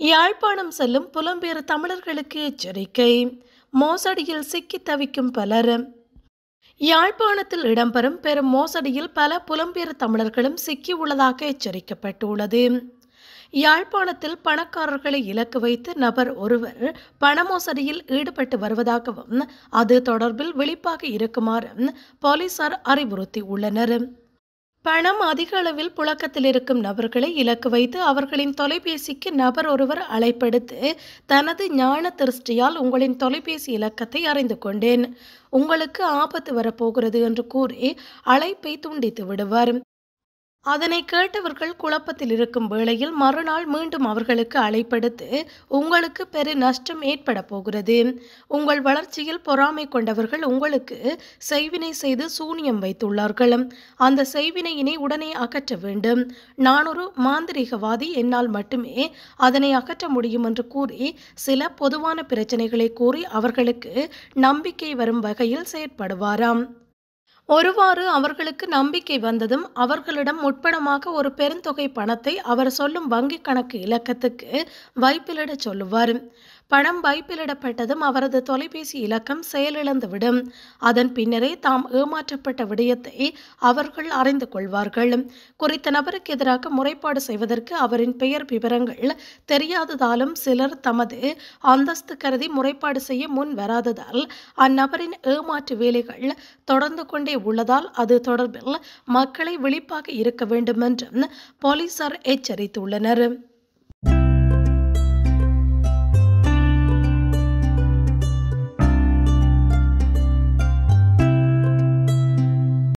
யாழ்ப்பாணம் செல்லும் புலம்பெயர் தமிழர்களுக்கு எச்சரிக்கை மோசடியில் சிக்கி தவிக்கும் பலர் யாழ்ப்பாணத்தில் இடம்பெறும் பெரும் மோசடியில் பல புலம்பெயர் தமிழர்களும் சிக்கியுள்ளதாக எச்சரிக்கப்பட்டுள்ளது யாழ்ப்பாணத்தில் பணக்காரர்களை இலக்கு வைத்து நபர் ஒருவர் பண மோசடியில் ஈடுபட்டு வருவதாகவும் அது தொடர்பில் விழிப்பாக இருக்குமாறு போலீசார் அறிவுறுத்தியுள்ளனர் பணம் அதிக அளவில் புழக்கத்தில் இருக்கும் நபர்களை இலக்கு வைத்து அவர்களின் தொலைபேசிக்கு நபர் ஒருவர் அழைப்பெடுத்து தனது ஞான திருஷ்டியால் உங்களின் தொலைபேசி இலக்கத்தை அறிந்து கொண்டேன் உங்களுக்கு ஆபத்து வரப்போகிறது என்று கூறி அழைப்பை துண்டித்து விடுவார் அதனை கேட்டவர்கள் குழப்பத்தில் இருக்கும் வேளையில் மறுநாள் மீண்டும் அவர்களுக்கு அழைப்படுத்து உங்களுக்கு பெரு நஷ்டம் ஏற்பட போகிறது உங்கள் வளர்ச்சியில் பொறாமை கொண்டவர்கள் உங்களுக்கு செய்வினை செய்து சூனியம் வைத்துள்ளார்கள் அந்த செய்வினையினை உடனே அகற்ற வேண்டும் நான் ஒரு மாந்திரிகவாதி என்னால் மட்டுமே அதனை அகற்ற முடியும் என்று கூறி சில பொதுவான பிரச்சனைகளை கூறி அவர்களுக்கு நம்பிக்கை வரும் வகையில் செயற்படுவாராம் ஒருவாறு அவர்களுக்கு நம்பிக்கை வந்ததும் அவர்களிடம் முற்படமாக ஒரு பெருந்தொகை பணத்தை அவர் சொல்லும் வங்கிக் கணக்கு இலக்கத்துக்கு வைப்பிலிடச் சொல்லுவார் பணம் வைப்பிலிடப்பட்டதும் அவரது தொலைபேசி இலக்கம் செயலிழந்துவிடும் அதன் பின்னரே தாம் ஏமாற்றப்பட்ட விடயத்தை அவர்கள் அறிந்து கொள்வார்கள் குறித்த நபருக்கு எதிராக முறைப்பாடு செய்வதற்கு அவரின் பெயர் விவரங்கள் தெரியாததாலும் சிலர் தமது அந்தஸ்து கருதி முறைப்பாடு செய்ய முன் வராததால் அந்நபரின் ஏமாற்று வேலைகள் தொடர்ந்து கொண்டே உள்ளதால் அது தொடர்பில் மக்களை விழிப்பாக இருக்க வேண்டும் என்றும் போலீசார் எச்சரித்துள்ளனர்